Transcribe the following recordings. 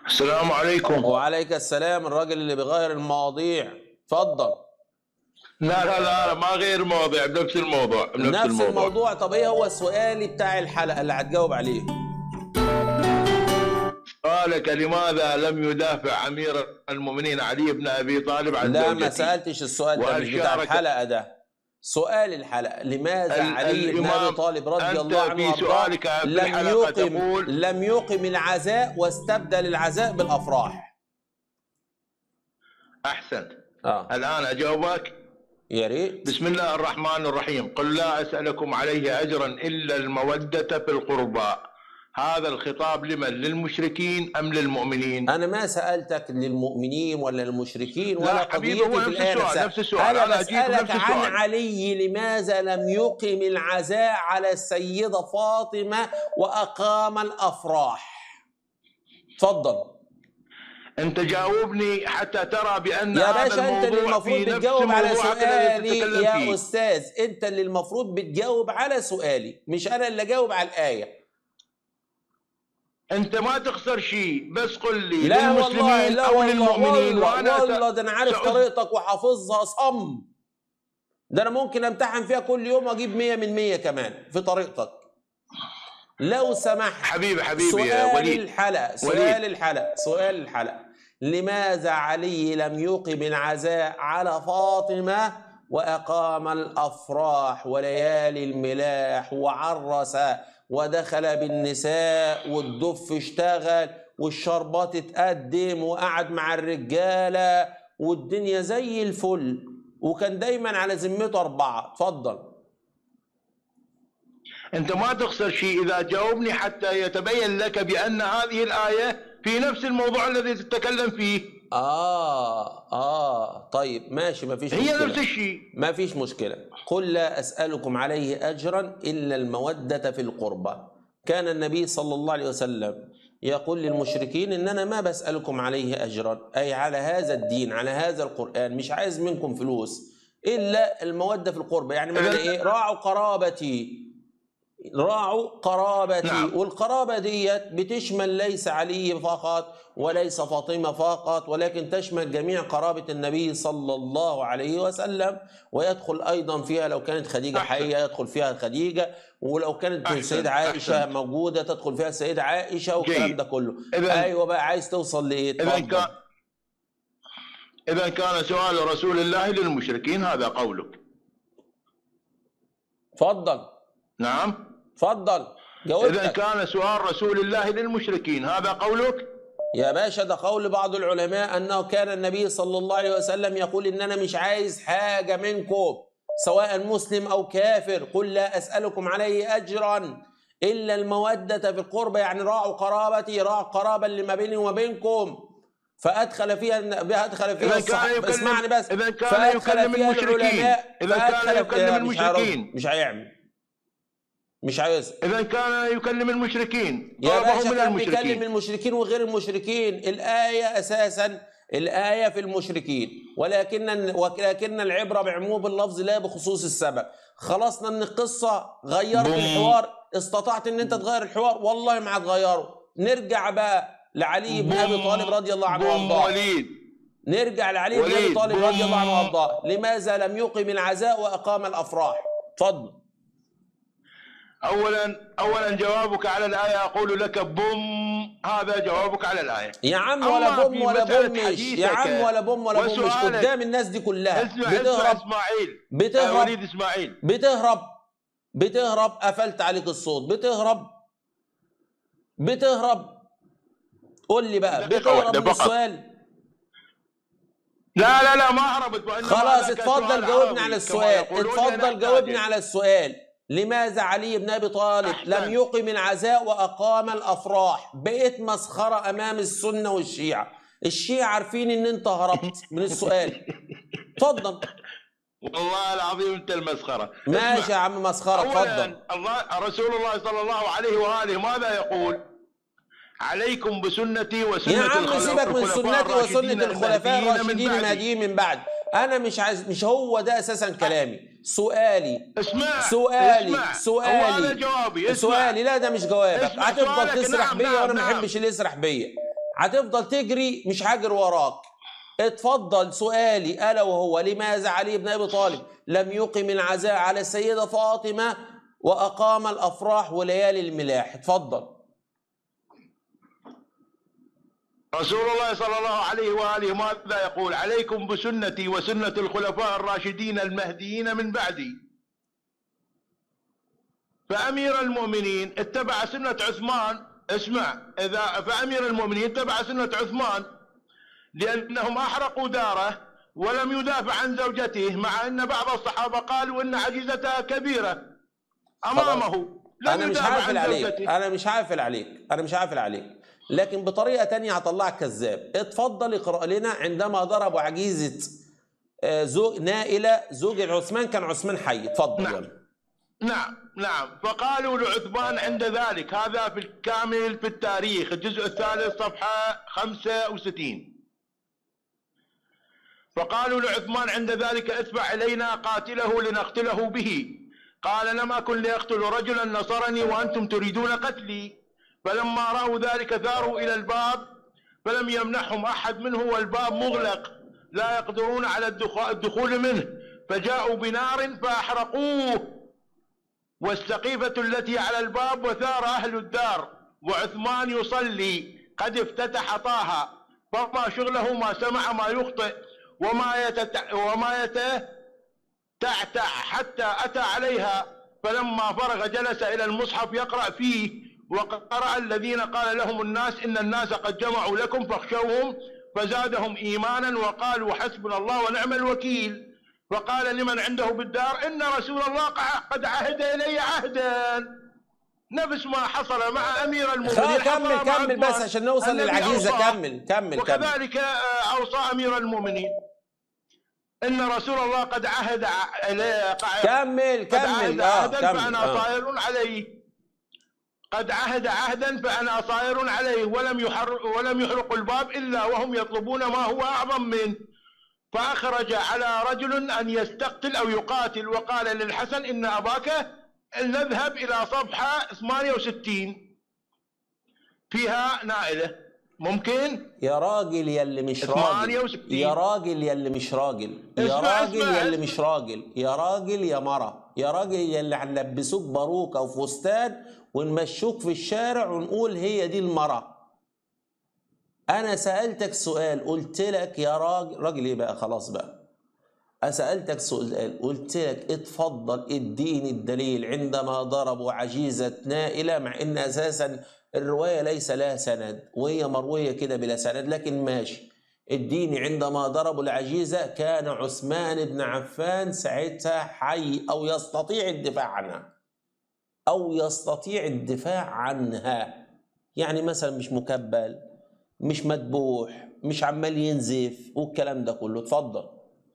السلام عليكم وعليك السلام الراجل اللي بيغير المواضيع اتفضل لا لا لا ما غير موضوع بنفس الموضوع بنفس نفس الموضوع, الموضوع طب ايه هو السؤال بتاع الحلقه اللي هتجاوب عليه سؤالك لماذا لم يدافع امير المؤمنين علي بن ابي طالب عن لا ما زوجته؟ سالتش السؤال ده مش بتاع وأشارك- الحلقه ده سؤال الحلقه لماذا ال- علي بن الإمام- ابي طالب رضي أنت الله عنه في وارضاه سؤالك في لم الحلقة يقم تقول- لم يقم العزاء واستبدل العزاء بالافراح احسنت اه الان اجاوبك يا ريت بسم الله الرحمن الرحيم قل لا اسالكم عليه اجرا الا الموده في القربى هذا الخطاب لمن للمشركين ام للمؤمنين انا ما سالتك للمؤمنين ولا للمشركين لا ولا حبيبي، قضيتي هو في نفس الايه السؤال، نفسها. نفس السؤال. انا أنا أجيب بسالك نفس عن السؤال. علي لماذا لم يقم العزاء على السيده فاطمه واقام الافراح تفضل انت جاوبني حتى ترى بان يا هذا باشا انت اللي الموضوع المفروض في نفس بتجاوب على موضوعك الذي سؤالي تتكلم يا فيه. استاذ انت اللي المفروض بتجاوب على سؤالي مش انا اللي اجاوب على الايه انت ما تخسر شيء بس قل لي لا والله للمسلمين لا او والله للمؤمنين والله, وانا والله ده انا عارف سأعد- طريقتك وحافظها صم ده انا ممكن امتحن فيها كل يوم واجيب 100 من 100 كمان في طريقتك لو سمحت حبيبي حبيبي سؤال يا وليد الحلقة سؤال وليد. الحلقة سؤال الحلقة لماذا علي لم يقم العزاء على فاطمة وأقام الأفراح وليالي الملاح وعرس ودخل بالنساء والدف اشتغل والشربات اتقدم وقعد مع الرجالة والدنيا زي الفل وكان دايما على ذمته أربعة اتفضل انت ما تخسر شيء اذا جاوبني حتى يتبين لك بان هذه الايه في نفس الموضوع الذي تتكلم فيه آه آه طيب ماشي ما فيش هي مشكلة نفس الشيء ما فيش مشكلة قل لا أسألكم عليه أجرا إلا المودة في القربى كان النبي صلى الله عليه وسلم يقول للمشركين إن أنا ما بسألكم عليه أجرا أي على هذا الدين على هذا القرآن مش عايز منكم فلوس إلا المودة في القربى يعني معنى إذا- إيه راعوا قرابتي راعوا قرابتي نعم. والقرابة ديت بتشمل ليس علي فقط وليس فاطمة فقط ولكن تشمل جميع قرابة النبي صلى الله عليه وسلم ويدخل أيضا فيها لو كانت خديجة أحسن. حية يدخل فيها خديجة ولو كانت أحسن، السيدة عائشة أحسن. موجودة تدخل فيها السيدة عائشة والكلام جيد. ده كله إذن- أيوة بقى عايز توصل لإيه اذا اتفضل. كان اذا كان سؤال رسول الله للمشركين هذا قولك اتفضل نعم اتفضل اذا جاوبتك كان سؤال رسول الله للمشركين هذا قولك يا باشا ده قول بعض العلماء انه كان النبي صلى الله عليه وسلم يقول ان انا مش عايز حاجه منكم سواء مسلم او كافر قل لا اسالكم عليه اجرا الا الموده في القربى يعني راعوا قرابتي راعوا القرابه اللي ما بيني وما بينكم فادخل فيها ادخل فيها إذا كان الصحابه يكلم- اسمعني بس إذا كان فادخل يكلم فيها المشركين. العلماء إذا كان فأدخل يكلم فيها- مش هيرد، المشركين. مش هيعمل مش عايز اذا كان يكلم المشركين يا طلبه باشا من كان بيكلم المشركين المشركين وغير المشركين الآية أساسا الآية في المشركين ولكن ولكن العبرة بعموم اللفظ لا بخصوص السبب خلصنا من القصة غيرت بوم. الحوار استطعت ان انت تغير الحوار والله ما هتغيره نرجع بقى لعلي بن ابي بوم. طالب رضي الله عنه بوم وارضاه وليد نرجع لعلي بن ابي وليد، طالب رضي الله عنه بوم. وارضاه لماذا لم يقم العزاء واقام الافراح اتفضل اولا اولا جوابك على الايه اقول لك بوم هذا جوابك على الايه يا عم أما ولا بوم في ولا مسألة بوم مش حديثك يا عم ولا بوم ولا بوم مش وسؤالك- قدام الناس دي كلها اسمع اسمع بتهرب اسماعيل آه، بتهرب وليد اسماعيل بتهرب بتهرب قفلت عليك الصوت بتهرب بتهرب قول لي بقى دقيقة بتهرب واحدة من فقط. السؤال لا لا لا ما هربت وإنما خلاص هذا كان اتفضل سؤال جاوبني عربي على كما السؤال يقولون اتفضل نحتاج. جاوبني على السؤال لماذا علي بن ابي طالب أحسن. لم يقم العزاء واقام الافراح بقيت مسخره امام السنه والشيعه الشيعه عارفين ان انت هربت من السؤال اتفضل والله العظيم انت المسخره ماشي اسمع. يا عم مسخره اتفضل اولا الله رسول الله صلى الله عليه واله ماذا يقول؟ عليكم بسنتي وسنه يا عم الخلف- سيبك من الخلفاء سنتي وسنة الراشدين الخلفاء المهديين من الراشدين بعدي. المهديين من بعد أنا مش عايز مش هو ده أساسا كلامي سؤالي اسمع سؤالي اسمع. سؤالي هو هذا جوابي اسمع. سؤالي لا ده مش جوابك اسمع هتفضل سؤالك. تسرح نعم، بيا نعم، وأنا ما نعم. بحبش اللي يسرح بيا هتفضل تجري مش هاجر وراك اتفضل سؤالي الا وهو لماذا علي بن ابي طالب لم يقم العزاء على السيده فاطمه واقام الافراح وليالي الملاح اتفضل رسول الله صلى الله عليه واله ماذا يقول؟ عليكم بسنتي وسنه الخلفاء الراشدين المهديين من بعدي. فامير المؤمنين اتبع سنه عثمان اسمع اذا فامير المؤمنين اتبع سنه عثمان لانهم احرقوا داره ولم يدافع عن زوجته مع ان بعض الصحابه قالوا ان عجيزتها كبيره امامه لم انا مش يدافع عافل عن عليك زوجته انا مش عافل عليك انا مش عافل عليك لكن بطريقه تانية هطلعك كذاب اتفضل اقرا لنا عندما ضربوا عجيزه آه، زوج نائله زوج عثمان كان عثمان حي اتفضل نعم. يلا نعم نعم فقالوا لعثمان عند ذلك هذا في الكامل في التاريخ الجزء الثالث صفحة 65 فقالوا لعثمان عند ذلك اتبع إلينا قاتله لنقتله به قال لم أكن لأقتل رجلا نصرني وأنتم تريدون قتلي فلما رأوا ذلك ثاروا إلى الباب فلم يمنحهم أحد منه والباب مغلق لا يقدرون على الدخ- الدخول منه فجاءوا بنار فأحرقوه والسقيفة التي على الباب وثار أهل الدار وعثمان يصلي قد افتتح طه فما شغله ما سمع ما يخطئ وما يتتع وما يتتعتع حتى أتى عليها فلما فرغ جلس إلى المصحف يقرأ فيه وقرأ الذين قال لهم الناس إن الناس قد جمعوا لكم فاخشوهم فزادهم إيمانا وقالوا حسبنا الله ونعم الوكيل فقال لمن عنده بالدار إن رسول الله قد عهد إلي عهدا نفس ما حصل مع أمير المؤمنين خلاص كمل حصل مع كمل بس عثمان. عشان نوصل النبي للعجيزه أوصاه. كمل كمل كمل وكذلك آه، أوصى أمير المؤمنين إن رسول الله قد عهد ع- إلي- قع- كمل قد عهد كمل اه عهدا كمل فأنا آه. صائر عليه قد عهد عهدا فأنا صائر عليه ولم يحرق ولم يحرق الباب إلا وهم يطلبون ما هو أعظم منه فأخرج على رجل أن يستقتل أو يقاتل وقال للحسن إن أباك نذهب إلى صفحة 68 فيها نائلة ممكن يا راجل يا اللي مش راجل 68. يا راجل يا اللي مش راجل يا اسمع- راجل اسمع- يا اللي اسمع. مش راجل يا راجل يا مرة يا راجل يا اللي هنلبسوك باروكة وفستان ونمشوك في الشارع ونقول هي دي المرة أنا سألتك سؤال قلت لك يا راجل راجل إيه بقى خلاص بقى أسألتك سؤال قلت لك اتفضل اديني الدليل عندما ضربوا عجيزة نائلة مع ان اساسا الرواية ليس لها سند وهي مروية كده بلا سند لكن ماشي اديني عندما ضربوا العجيزة كان عثمان بن عفان ساعتها حي او يستطيع الدفاع عنها او يستطيع الدفاع عنها يعني مثلا مش مكبل مش مذبوح مش عمال ينزف والكلام ده كله اتفضل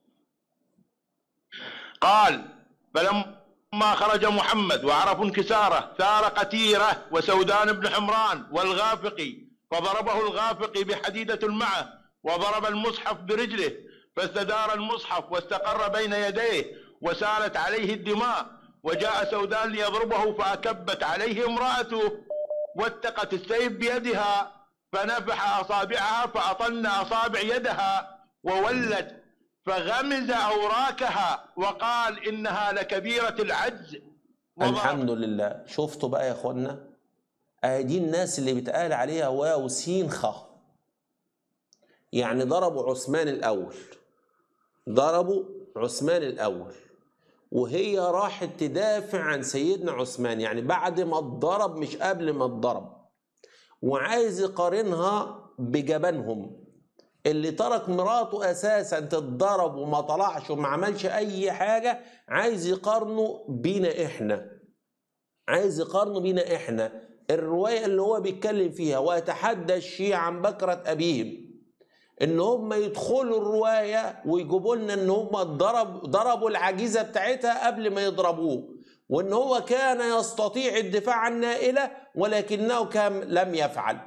قال فلما خرج محمد وعرفوا انكساره ثار قتيرة وسودان بن حمران والغافقي فضربه الغافقي بحديدة معه وضرب المصحف برجله فاستدار المصحف واستقر بين يديه وسالت عليه الدماء وجاء سودان ليضربه فأكبت عليه امرأته واتقت السيف بيدها فنفح أصابعها فأطن أصابع يدها وولت فغمز أوراكها وقال إنها لكبيرة العجز وضرب الحمد لله شفتوا بقى يا اخوانا آه دي الناس اللي بيتقال عليها واو سين خ يعني ضربوا عثمان الاول ضربوا عثمان الاول وهي راحت تدافع عن سيدنا عثمان يعني بعد ما اتضرب مش قبل ما اتضرب وعايز يقارنها بجبانهم اللي ترك مراته اساسا تتضرب وما طلعش وما عملش اي حاجه عايز يقارنه بينا احنا عايز يقارنه بينا احنا الروايه اللي هو بيتكلم فيها ويتحدى الشيعة عن بكره ابيهم ان هم يدخلوا الروايه ويجيبوا لنا ان هم ضرب ضربوا العجيزه بتاعتها قبل ما يضربوه وان هو كان يستطيع الدفاع عن نائله ولكنه كان لم يفعل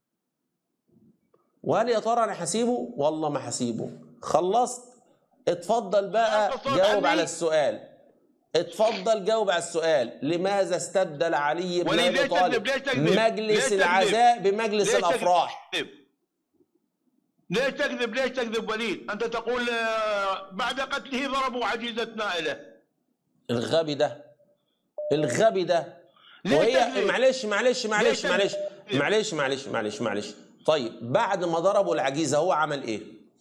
وهل يا ترى انا هسيبه والله ما هسيبه خلصت اتفضل بقى الصوت جاوب عني. على السؤال اتفضل جاوب على السؤال لماذا استبدل علي بن وليه ابي ليش طالب تكذب؟ ليش تكذب؟ ليش مجلس تكذب؟ العزاء بمجلس ليش الافراح تكذب؟ ليش تكذب ليش تكذب وليد أنت تقول آه، بعد قتله ضربوا عجيزة نائلة الغبي ده الغبي ده ليه وهي تكذب؟ معلش معلش معلش تكذب؟ معلش معلش معلش معلش معلش طيب بعد ما ضربوا العجيزه هو عمل ايه؟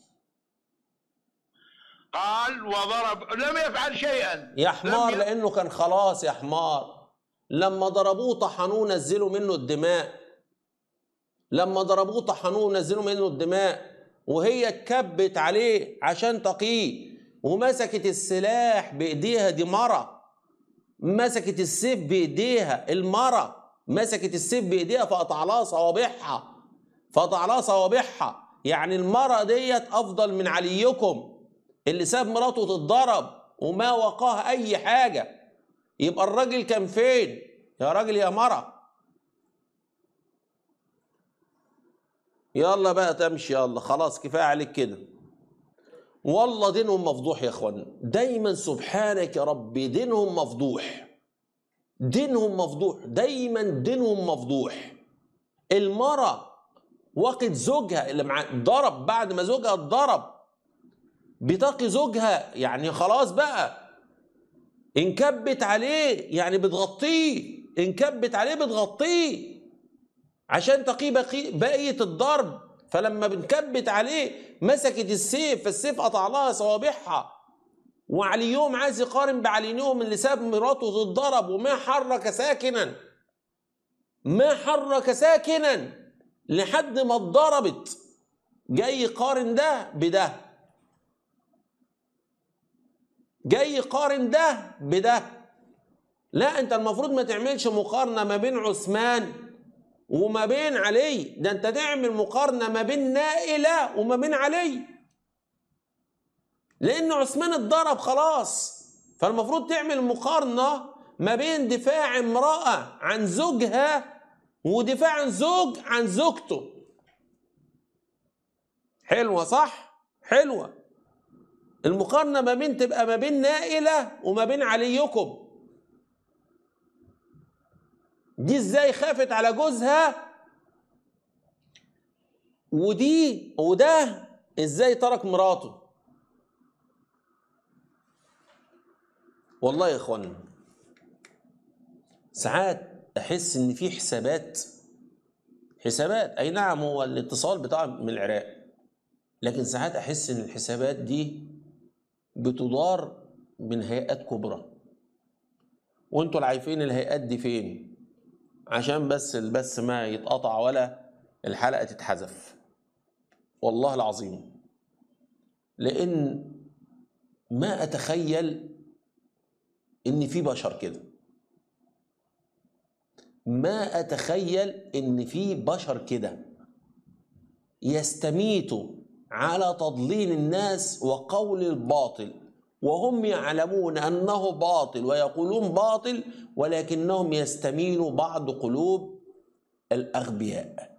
قال وضرب لم يفعل شيئا يا حمار لم ي- لانه كان خلاص يا حمار لما ضربوه طحنوه نزلوا منه الدماء لما ضربوه طحنوه نزلوا منه الدماء وهي اتكبت عليه عشان تقيه ومسكت السلاح بايديها دي مرة مسكت السيف بايديها المرة مسكت السيف بايديها فقطع لها صوابعها فقطع لها صوابعها يعني المرة ديت افضل من عليكم اللي ساب مراته تتضرب وما وقاه اي حاجه يبقى الراجل كان فين يا راجل يا مرة يلا بقى تمشي يلا خلاص كفايه عليك كده والله دينهم مفضوح يا اخوانا دايما سبحانك يا رب دينهم مفضوح دينهم مفضوح دايما دينهم مفضوح المرة وقت زوجها اللي مع ضرب بعد ما زوجها اتضرب بتقي زوجها يعني خلاص بقى انكبت عليه يعني بتغطيه انكبت عليه بتغطيه عشان تقي بقي بقية الضرب فلما بنكبت عليه مسكت السيف فالسيف قطع لها صوابعها وعليهم عايز يقارن بعليهم اللي ساب مراته تتضرب وما حرك ساكنا ما حرك ساكنا لحد ما اتضربت جاي يقارن ده بده جاي يقارن ده بده لا انت المفروض ما تعملش مقارنه ما بين عثمان وما بين علي ده انت تعمل مقارنه ما بين نائله وما بين علي لان عثمان اتضرب خلاص فالمفروض تعمل مقارنه ما بين دفاع امراه عن زوجها ودفاع عن زوج عن زوجته حلوه صح حلوه المقارنه ما بين تبقى ما بين نائله وما بين عليكم دي ازاي خافت على جوزها ودي وده ازاي ترك مراته والله يا اخوانا ساعات احس ان في حسابات حسابات اي نعم هو الاتصال بتاع من العراق لكن ساعات احس ان الحسابات دي بتدار من هيئات كبرى وانتوا اللي عارفين الهيئات دي فين عشان بس البث ما يتقطع ولا الحلقه تتحذف والله العظيم لان ما اتخيل ان في بشر كده ما اتخيل ان في بشر كده يستميتوا على تضليل الناس وقول الباطل وهم يعلمون انه باطل ويقولون باطل ولكنهم يستميلوا بعض قلوب الاغبياء